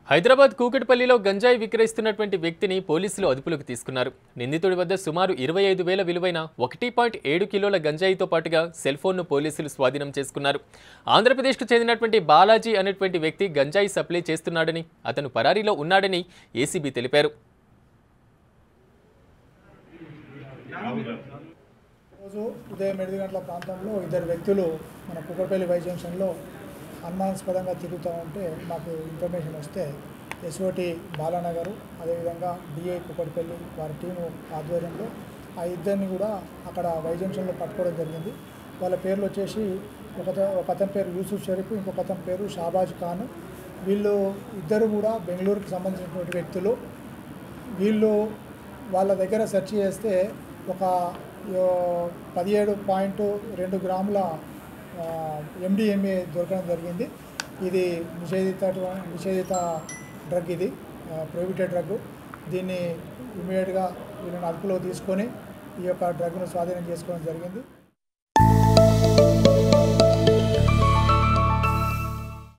హైదరాబాద్ కూకట్పల్లిలో గంజాయి విక్రయిస్తున్నటువంటి వ్యక్తిని పోలీసులు అదుపులోకి తీసుకున్నారు నిందితుడి వద్ద సుమారు ఇరవై ఐదు వేల విలువైన ఒకటి పాయింట్ ఏడు కిలోల గంజాయితో పాటుగా సెల్ ఫోన్ను పోలీసులు స్వాధీనం చేసుకున్నారు ఆంధ్రప్రదేశ్కు చెందినటువంటి బాలాజీ అనేటువంటి వ్యక్తి గంజాయి సప్లై చేస్తున్నాడని అతను పరారీలో ఉన్నాడని ఏసీబీ తెలిపారు రోజు ఉదయం ఎనిమిది గంటల ప్రాంతంలో ఇద్దరు వ్యక్తులు మన కుక్కపల్లి వై జంక్షన్లో అనుమానాస్పదంగా తిరుగుతూ ఉంటే మాకు ఇన్ఫర్మేషన్ వస్తే ఎస్ఓటి బాలానగర్ అదేవిధంగా డిఐ కుక్కటిపల్లి వారి టీము ఆధ్వర్యంలో ఆ ఇద్దరిని కూడా అక్కడ వై జంక్షన్లో పట్టుకోవడం జరిగింది వాళ్ళ పేర్లు వచ్చేసి ఒక ఒక అతని పేరు యూసుఫ్ షరీఫ్ ఇంకొక అతని పేరు షాబాజ్ ఖాన్ వీళ్ళు ఇద్దరు కూడా బెంగళూరుకి సంబంధించినటువంటి వ్యక్తులు వీళ్ళు వాళ్ళ దగ్గర సెర్చ్ చేస్తే ఒక యో, పదిహేడు పాయింట్ రెండు గ్రాముల ఎండిఎంఏ దొరకడం జరిగింది ఇది నిషేధిత నిషేధిత డ్రగ్ ఇది ప్రొహిబిటెడ్ డ్రగ్ దీన్ని ఇమీడియట్గా వీళ్ళని అదుపులో తీసుకొని ఈ యొక్క డ్రగ్ను స్వాధీనం చేసుకోవడం జరిగింది